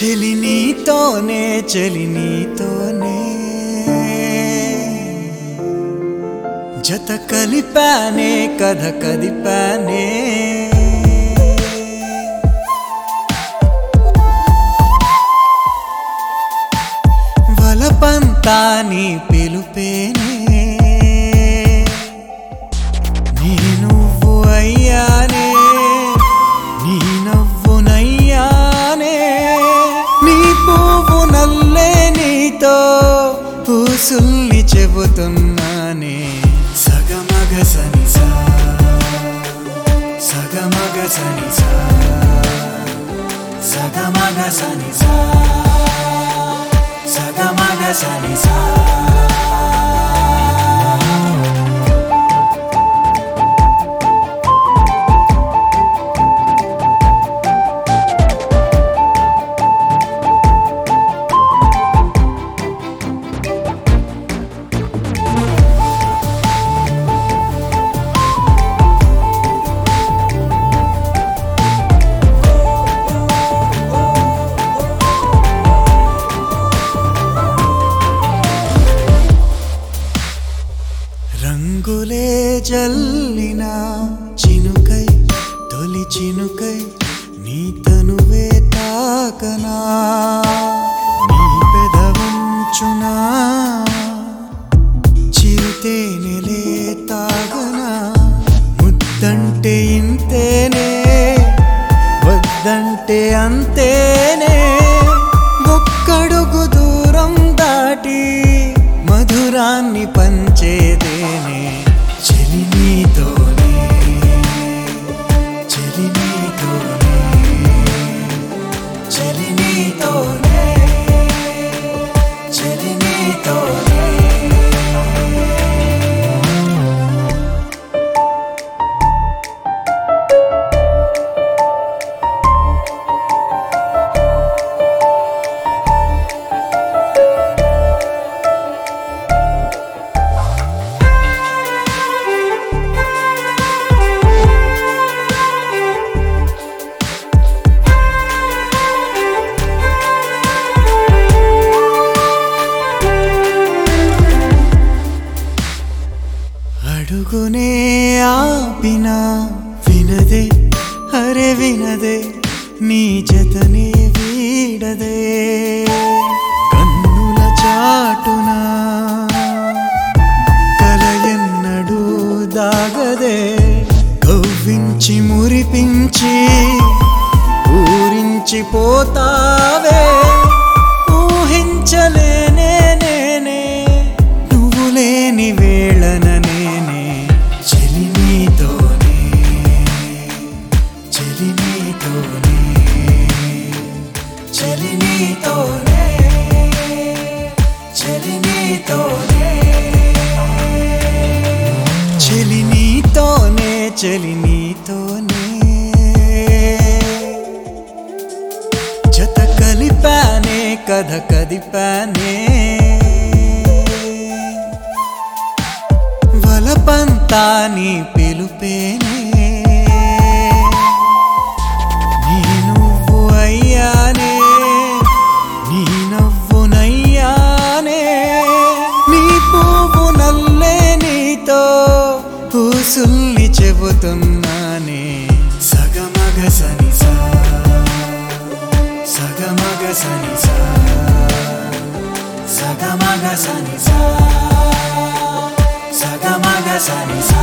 చెలి నీతోనే చెలి నీతోనే జత కలిపానే కథ కదిపానే వలపంతా నీ పిలుపేనే నీ నువ్వు అయ్యానే నీ నవ్వునయ్యానే నీ పువ్వు నల్లే నీతో పూసుల్ని చెబుతున్నానే సగమగ సనిసా సగమగ సనిసా సగమగ సనిసా సగమగ సనిసా రంగులే జల్లిన చినుకై తొలి చినుకై నీ తనువే తాకనా నీ పెదవంచునా చిరుతేనెలే తాగనా ముద్దంటే ఇంతేనే వద్దంటే అంతేనే ఒక్కడుగు దూరం దాటి మధురాన్ని పంచేదేనే చెలి నీతోనే చెలి నీతోనే చెలి నీతోనే చెలి నీతోనే అడుగునే ఆపిన వినదే అరే వినదే నీ జతనే వీడదే కన్నుల చాటున కలయన్నడు దాగదే కవ్వించి మురిపించి ఊరించి పోతావే ఊహించలేనే నేనే నువ్వు లేని వేళన నేనే చెలి నీతోనే చెలి నీతోనే చెలి నీతోనే చెలి నీతోనే చెలి నీతోనే చెలి నీతోనే జత కలిపానే కథ కదిపానే వలపంతా నీ పిలుపేనే నీ నువ్వు అయ్యానే నీ నవ్వునయ్యానే నీ పువ్వు నల్లే నీతో పూసుల్ని చెబుతున్నానే సగమగ సనిసా సగమగ సనిసా సగమగ సనిసా సగమగ సనిసా